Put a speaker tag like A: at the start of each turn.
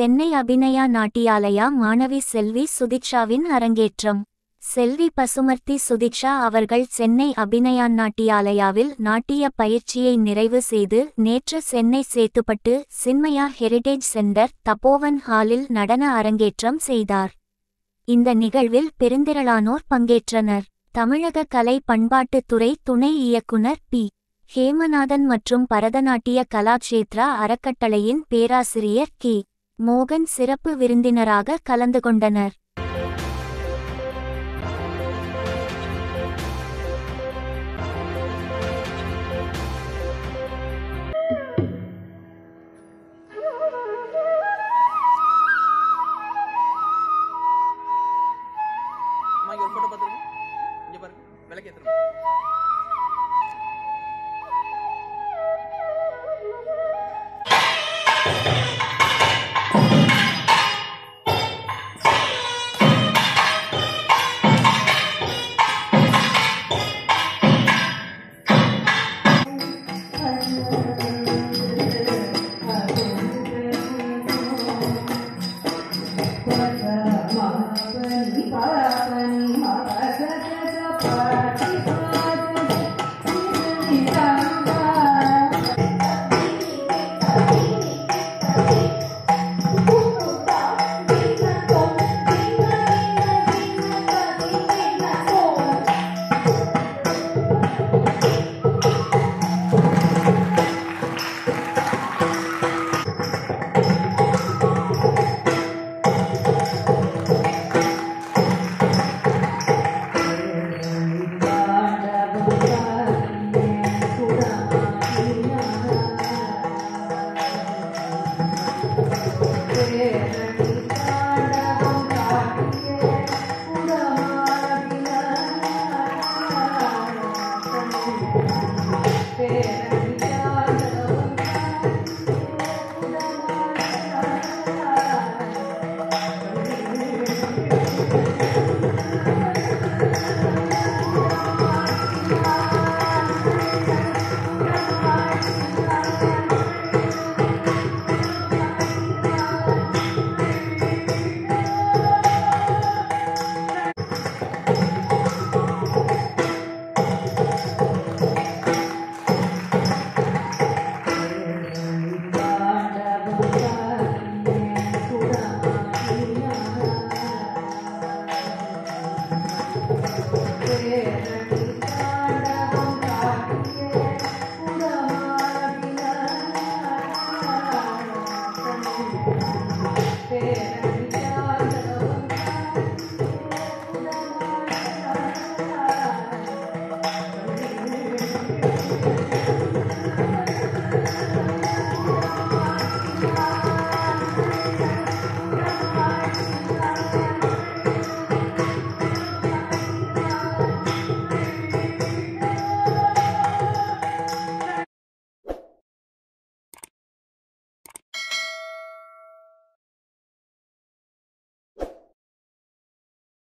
A: சென்னை அபிநயா நாட்டியாலயா மாணவி செல்வி சுதிக்ஷாவின் அரங்கேற்றம் செல்வி பசுமர்த்தி சுதிக்ஷா அவர்கள் சென்னை அபிநயா நாட்டியாலயாவில் நாட்டிய பயிற்சியை நிறைவு செய்து நேற்று சென்னை சேத்துப்பட்டு சின்மயா ஹெரிடேஜ் சென்டர் தபோவன் ஹாலில் நடன அரங்கேற்றம் செய்தார் இந்த நிகழ்வில் பெருந்திரளானோர் பங்கேற்றனர் தமிழக கலை பண்பாட்டுத்துறை துணை இயக்குனர் பி ஹேமநாதன் மற்றும் பரதநாட்டிய கலாக்ஷேத்ரா அறக்கட்டளையின் பேராசிரியர் கே மோகன் சிறப்பு விருந்தினராக கலந்து கொண்டனர்
B: அம்மா இங்க ஒரு போட்டோ பார்த்துருங்க இங்க பாருங்க விளக்கு ஏத்துறேன்
C: Yeah.